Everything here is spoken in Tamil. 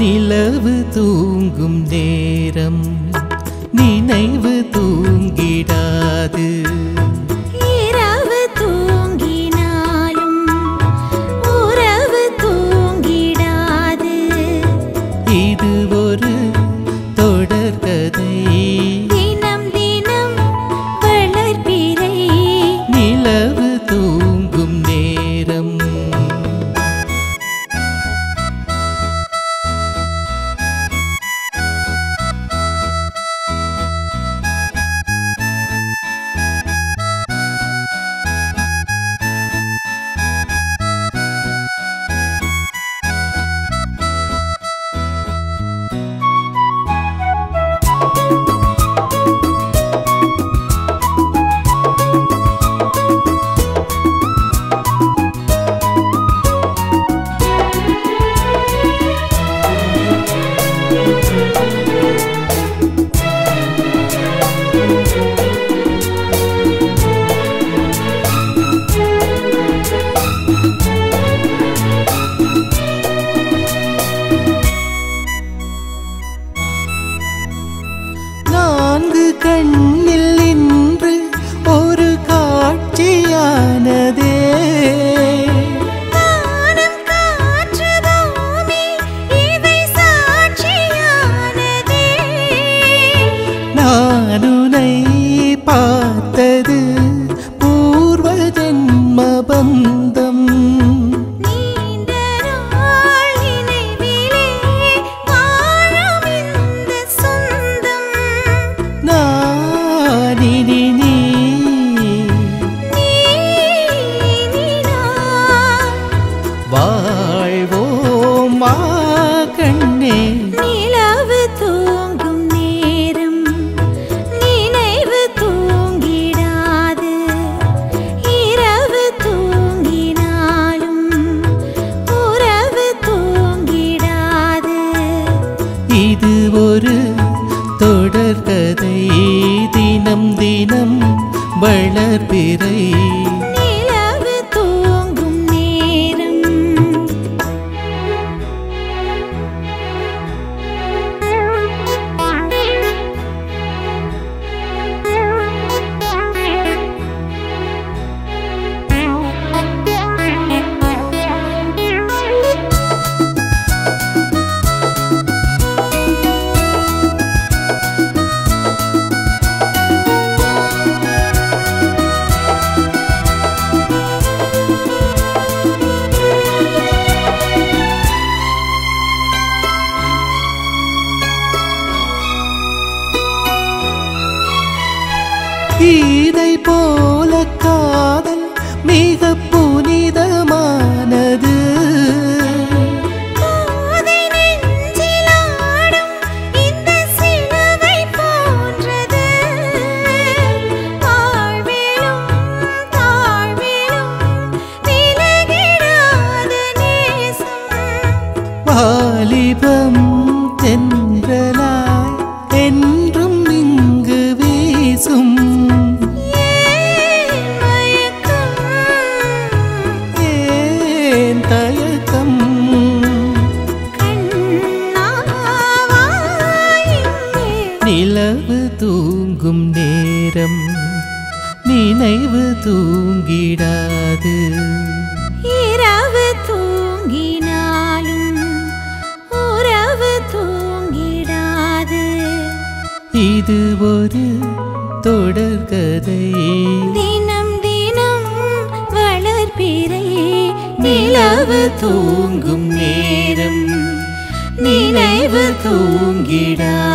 நிலவு தூங்கும் நேரம் நினைவு தூங்கிடாது இரவு தூங்கினாலும் உறவு தூங்கிடாது இது ஒரு தொடர்கதை தினம் தினம் வளர்பிறை நிலவு தூங்கும் நேரம் நான்கு கண்ணில் இன்று ஒரு காட்சியானதே வானம் காற்று பூமி இவை சாட்சியானதே நான் உன்னை பார்த்தது பூர்வ ஜென்ம பந்தம் நீண்ட நாள் நினைவிலே வாழும் இந்த சொந்தம் நான் இனி நீ நீ நான் வாழ்வோம் மா கண்ணே நிலவு தூங்கும் நேரம் நினைவு தூங்கிடாது இரவு தூங்கினாலும் உறவு தூங்கிடாது இது ஒரு தொடர்கதை தினம் தினம் வளர்பிறை நிலவு தூங்கும் நேரம் கீதை போல காதல் மிக புனிதமானது போதை நெஞ்சிலாடும் இந்த சிலுவை போன்றது வாழ்விலும் தாழ்விலும் விலகிடாத நேசம் வாலிபம் தென்றலாய் என்றும் இங்கு வீசும் ஏன் மயக்கம் ஏன் தயக்கம் கண்ணாவாயிங்கே நிலவு தூங்கும் நேரம் நினைவு தூங்கிடாது இரவு தூங்கினாலும் உறவு தூங்கிடாது இது ஒரு தொடர்கதை தினம் தினம் வளர்பிறை நிலவு தூங்கும் நேரம் நினைவு தூங்கிடாது